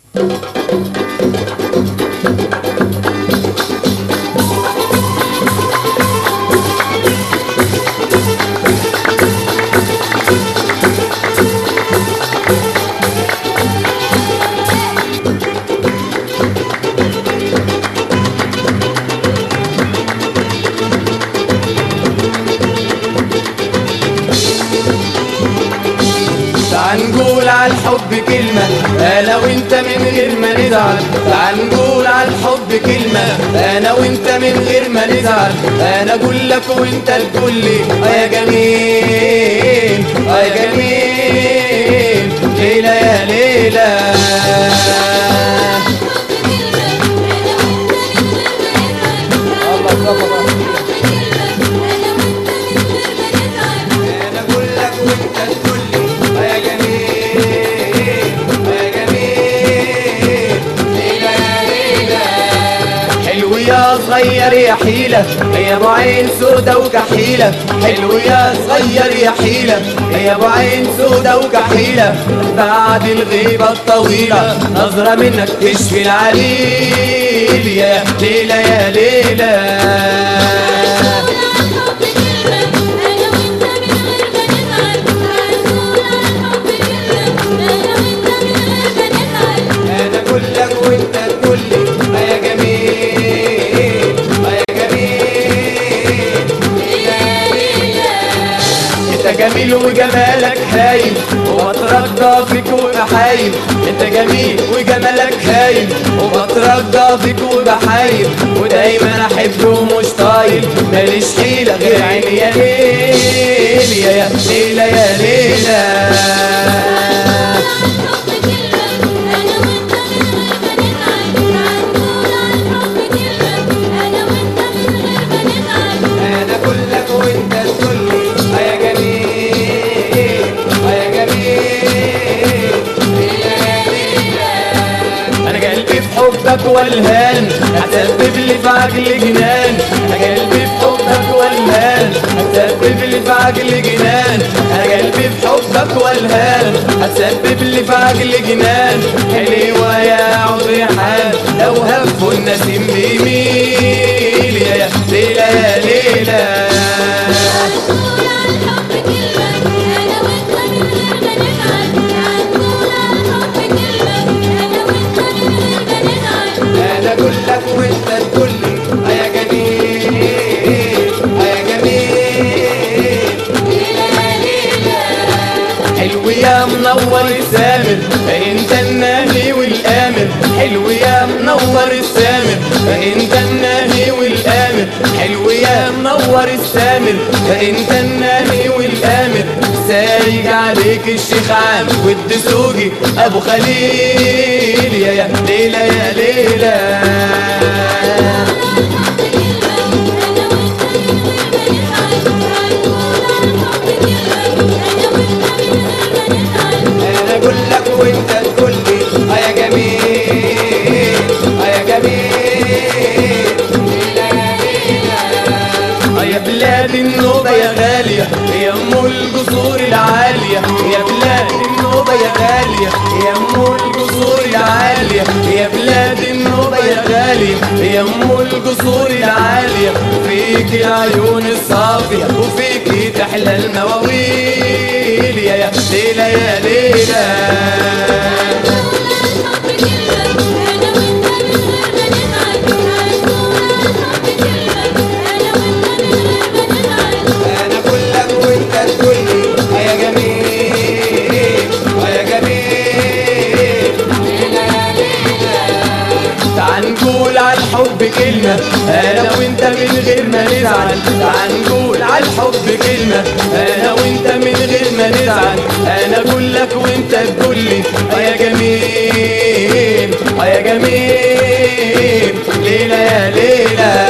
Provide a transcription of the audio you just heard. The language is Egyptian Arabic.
تعال نقول على الحب كلمة أنا وأنت من غير ما نزعل تعال نقول على الحب كلمة أنا وأنت من غير ما نزعل أنا أقول لك وأنت تقول لي آه يا جميل آه يا جميل ليلة يا ليلة أنا أقول لك وأنت تقول لي آه يا جميل آه يا جميل ليلة يا ليلة حلو يا صغير يا حيلة يا ابو عين سودة وكحيلة حلو يا صغير يا حيلة يا ابو عين سودة وكحيلة بعد الغيبة الطويلة نظرة منك تشفي العليل يا ليلة يا ليلة انا اقول لك وانت تقول لي ما يا جميل ما يا جميل انت جميل وجمالك هايل وبترجى فيك وبحايل انت جميل وجمالك هايل وبترجى فيك وبحايل ودايما احب ومش طايل ماليش حيله غير عيني يا ليل يا يا ليله يا ليله انا اقول لك وانت تقول لي آه يا جميل آه يا جميل انا قلبي في حبك والهان هتسبب لي في عقل جنان انا قلبي في حبك والهان هتسبب لي في عقل جنان انا قلبي في حبك والهان هتسبب لي في عقل جنان حلوة يا عريحان لو هفوا النسيم بيميل يا يا ليلة يا ليلة انا اقول لك وانت تقول لي آه يا جميل آه يا جميل حلو يا منور السامر انت الناهي والامر حلو يا منور السامر انت الناهي والامر حلو يا منور السامر انت الناهي والامر سايق عليك الشيخ عام والدسوقي ابو خليل يا يا ليلى يا ليلى انا اقول لك وانت تقول لي اه يا جميل اه يا جميل اه يا بلاد النوبة يا غالية يا ام القصور العالية يا بلاد النوبة يا غالية يا ام القصور العالية يا بلاد النوبة يا غالية يا ام القصور العالية فيك العيون الصافية وفيك تحلى المواويل يا يا ليلة يا ليلة انا اقول لك وانت تقول لي اه يا جميل اه يا جميل تعال نقول على الحب كلمة أنا وأنت من غير ما نزعل تعال نقول على الحب كلمة أنا وأنت من غير ما نزعل أنا أقول لك وأنت تقول لي آه يا جميل آه يا جميل ليلة يا ليلة